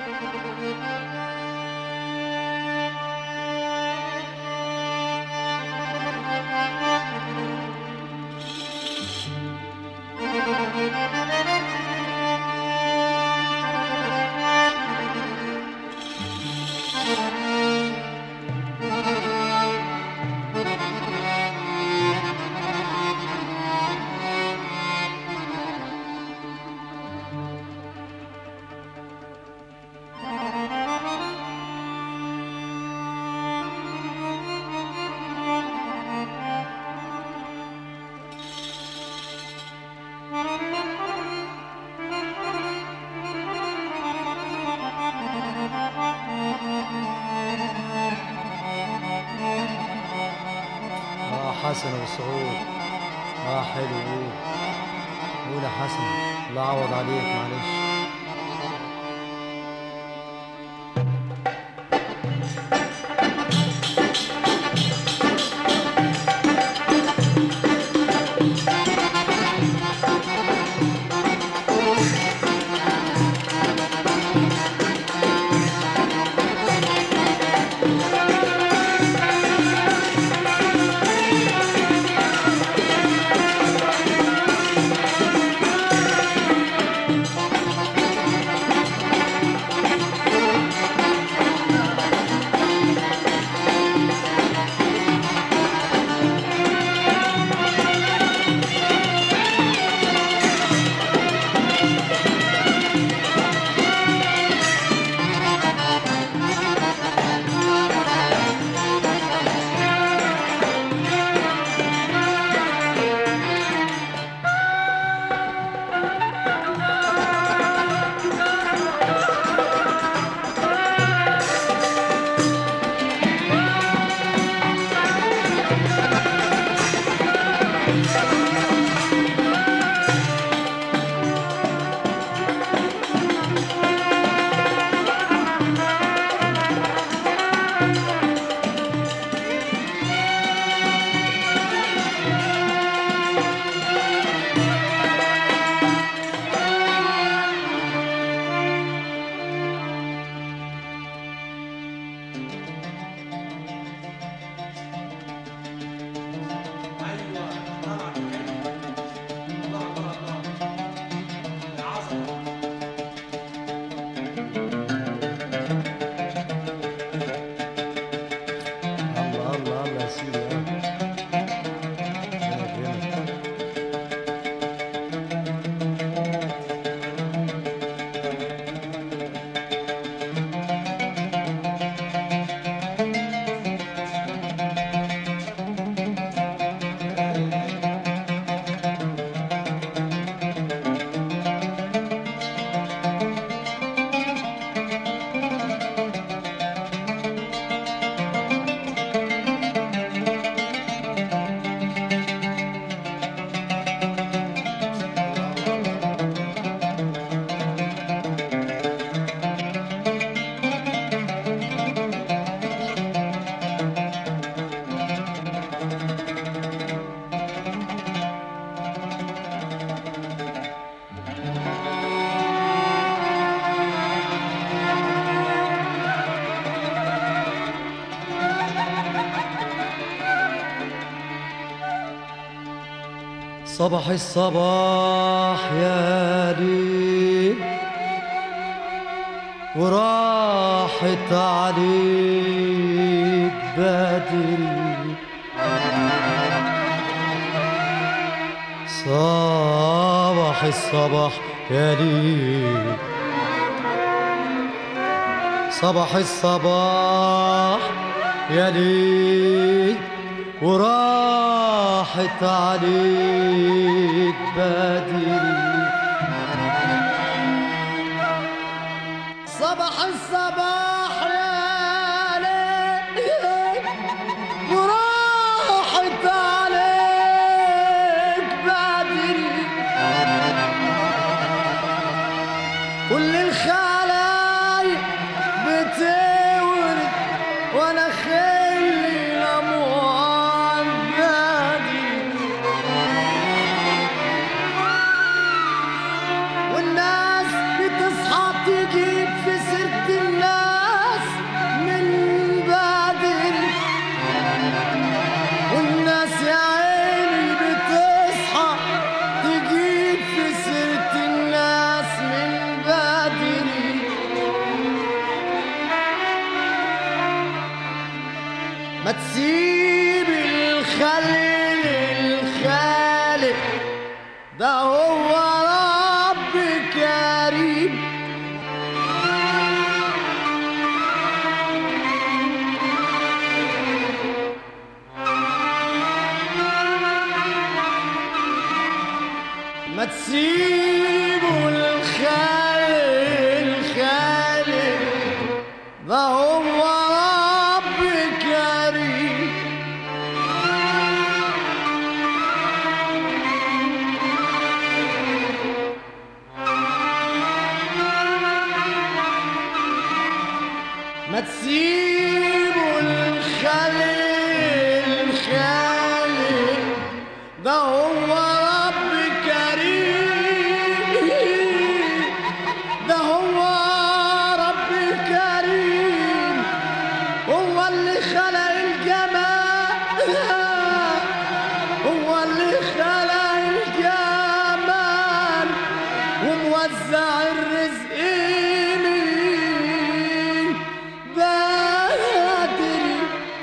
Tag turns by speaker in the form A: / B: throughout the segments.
A: اه حسن ابو سعود اه حلو قول قول يا حسن الله يعوض عليك معلش
B: ايوه طبعا حلو الله الله الله يا عظمه
A: الله الله الله يا سيدي آه. جامد جامد. صباح الصباح يا ليل وراحت عليك بدري صباح الصباح يا ليل صباح الصباح يا ليل وراحت عليك بدري صباح الصباح يا ليل وراحت عليك بدري كل الخلايق بتورد وانا خلي لموعد بدري والناس بتصحى تجيب في سيرة
C: ما تسيبوا الخليل الخالق ده هو رب كريم ده هو رب كريم هو اللي خلق الجمال هو اللي خلق الجمال وموزع الرزق مين بدري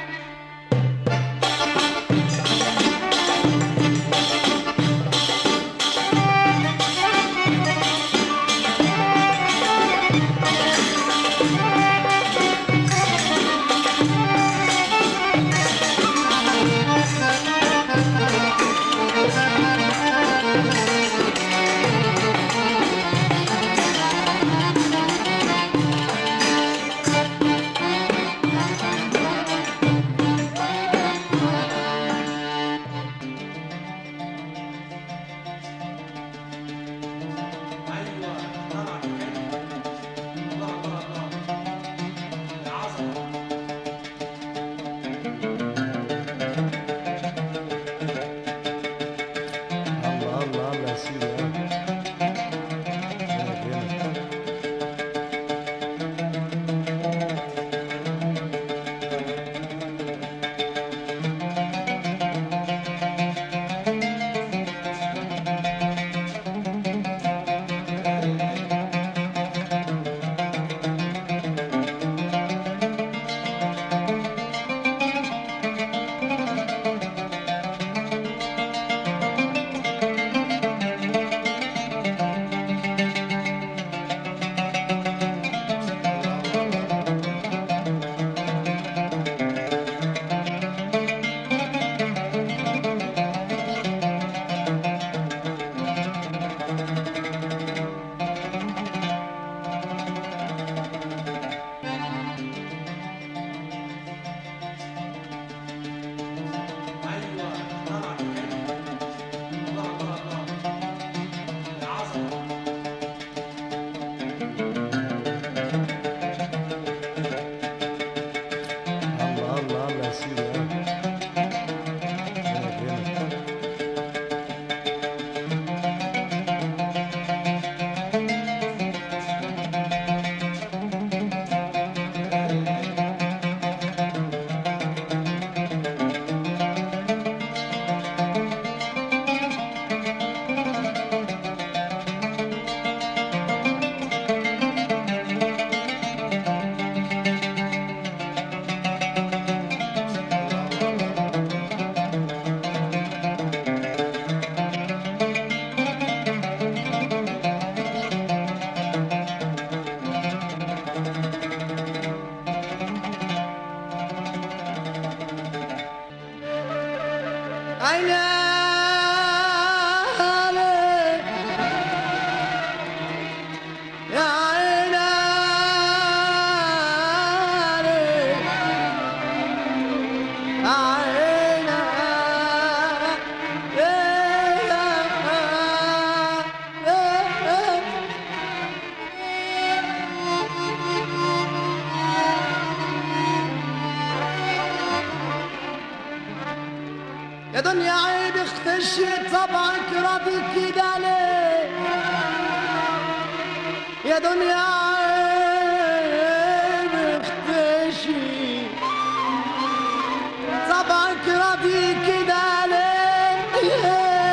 B: ايوه طلع حلو الله الله الله يا عظمه
A: الله الله الله يا سيدي يا ربنا يكرمك.
B: ايوه طلع حلو الله الله الله يا عظمه
A: الله الله الله يا سيدي يا ربنا يكرمك.
C: عيني يا عيني يا عيني يا دنيا عيب اختشي طبعك راضي كده ليه يا دنيا عيب اختشي طبعك راضي كده ليه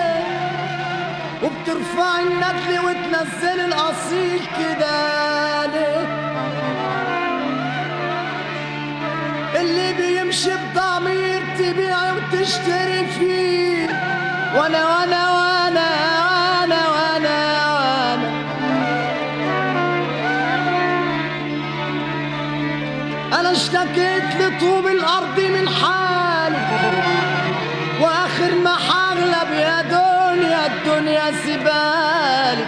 C: وبترفع الندل وتنزل الاصيل كده ليه اللي بيمشي بضمير تبيع وتشتري فيه وانا وانا وانا وانا وانا وانا انا اشتكيت لطوب الارض من حالي واخر ما حغلب يا دنيا الدنيا سبالي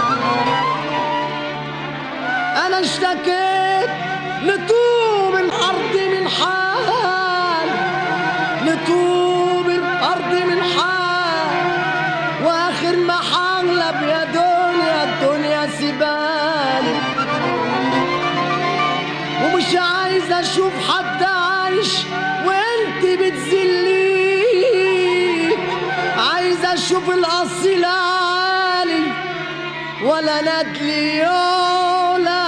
C: انا اشتكيت لطوب الارض من حال لطوب الارض من حال واخر ما حغلب يا دنيا الدنيا سبالي ومش عايز الأصيل عالي ولا ندلي يولا